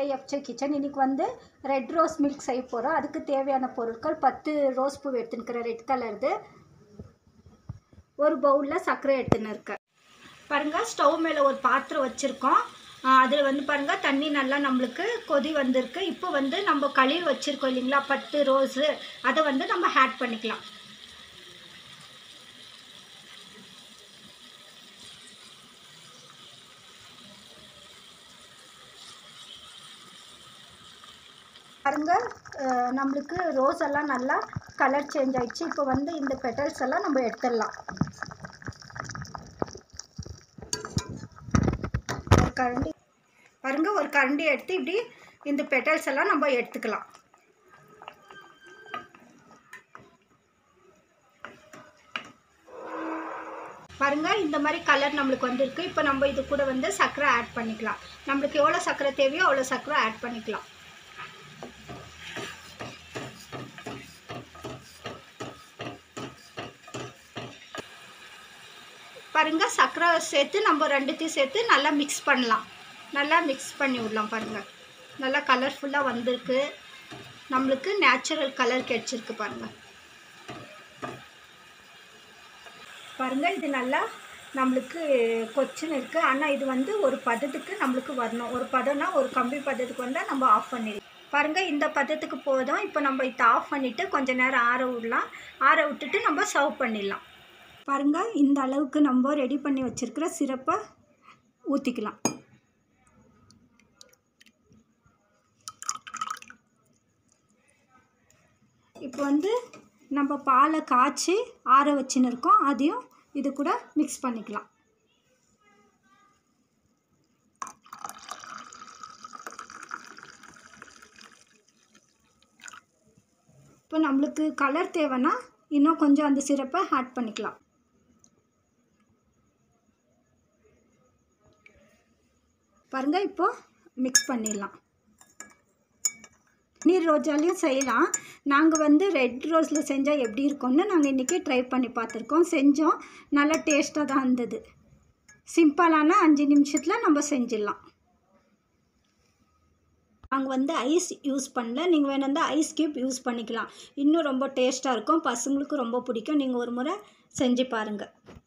FJ kitchen இன்னைக்கு வந்து red rose milk செய்ய போகிறோம் அதுக்கு தேவையான பொருட்கள் பத்து ரோஸ் பூ எடுத்துனுக்கிறேன் ரெட் கலருது ஒரு பவுலில் சர்க்கரை எடுத்துன்னு இருக்கேன் பாருங்கள் ஸ்டவ் மேலே ஒரு பாத்திரம் வச்சுருக்கோம் அதில் வந்து பாருங்கள் தண்ணி நல்லா நம்மளுக்கு கொதி வந்திருக்கு இப்போ வந்து நம்ம கழுவி வச்சுருக்கோம் இல்லைங்களா பத்து ரோஸு அதை வந்து நம்ம ஆட் பண்ணிக்கலாம் பாருங்க அஹ் நம்மளுக்கு ரோஸ் எல்லாம் நல்லா கலர் சேஞ்ச் ஆயிடுச்சு இப்போ வந்து இந்த பெட்டல்ஸ் எல்லாம் நம்ம எடுத்துடலாம் ஒரு கரண்டி பாருங்க ஒரு கரண்டி எடுத்து இப்படி இந்த பெட்டல்ஸ் எல்லாம் நம்ம எடுத்துக்கலாம் பாருங்க இந்த மாதிரி கலர் நம்மளுக்கு வந்திருக்கு இப்போ நம்ம இது கூட வந்து சர்க்கரை ஆட் பண்ணிக்கலாம் நம்மளுக்கு எவ்வளோ சர்க்கரை தேவையோ அவ்வளோ சர்க்கரை ஆட் பண்ணிக்கலாம் பாருங்க சர்க்கரை சேர்த்து நம்ம ரெண்டுத்தையும் சேர்த்து நல்லா மிக்ஸ் பண்ணலாம் நல்லா மிக்ஸ் பண்ணி விடலாம் பாருங்க நல்லா கலர்ஃபுல்லாக வந்திருக்கு நம்மளுக்கு நேச்சுரல் கலர் கிடச்சிருக்கு பாருங்க பாருங்க இது நல்லா நம்மளுக்கு கொச்சுன்னு இருக்குது ஆனால் இது வந்து ஒரு பதத்துக்கு நம்மளுக்கு வரணும் ஒரு பதம்னா ஒரு கம்பி பதத்துக்கு வந்தால் நம்ம ஆஃப் பண்ணிடலாம் பாருங்கள் இந்த பதத்துக்கு போதும் இப்போ நம்ம இதை ஆஃப் பண்ணிவிட்டு கொஞ்சம் நேரம் ஆற விடலாம் ஆற விட்டுட்டு நம்ம சர்வ் பண்ணிடலாம் பாருங்கள் இந்த அளவுக்கு நம்ம ரெடி பண்ணி வச்சுருக்கிற சிரப்பை ஊற்றிக்கலாம் இப்போ வந்து நம்ம பாலை காய்ச்சி ஆற வச்சுன்னு இருக்கோம் அதையும் இது கூட மிக்ஸ் பண்ணிக்கலாம் இப்போ நம்மளுக்கு கலர் தேவைன்னா இன்னும் கொஞ்சம் அந்த சிரப்பை ஆட் பண்ணிக்கலாம் பாருங்கள் இப்போ மிக்ஸ் பண்ணிடலாம் நீர் ரோஜாலையும் செய்யலாம் நாங்கள் வந்து ரெட் ரோஸில் செஞ்சால் எப்படி இருக்கும்னு நாங்கள் இன்றைக்கி ட்ரை பண்ணி பார்த்துருக்கோம் செஞ்சோம் நல்லா டேஸ்ட்டாக தான் இருந்தது சிம்பிளான அஞ்சு நிமிஷத்தில் நம்ம செஞ்சிடலாம் நாங்கள் வந்து ஐஸ் யூஸ் பண்ணல நீங்கள் வேணும்னா ஐஸ் க்யூப் யூஸ் பண்ணிக்கலாம் இன்னும் ரொம்ப டேஸ்ட்டாக இருக்கும் பசங்களுக்கு ரொம்ப பிடிக்கும் நீங்கள் ஒரு முறை செஞ்சு பாருங்கள்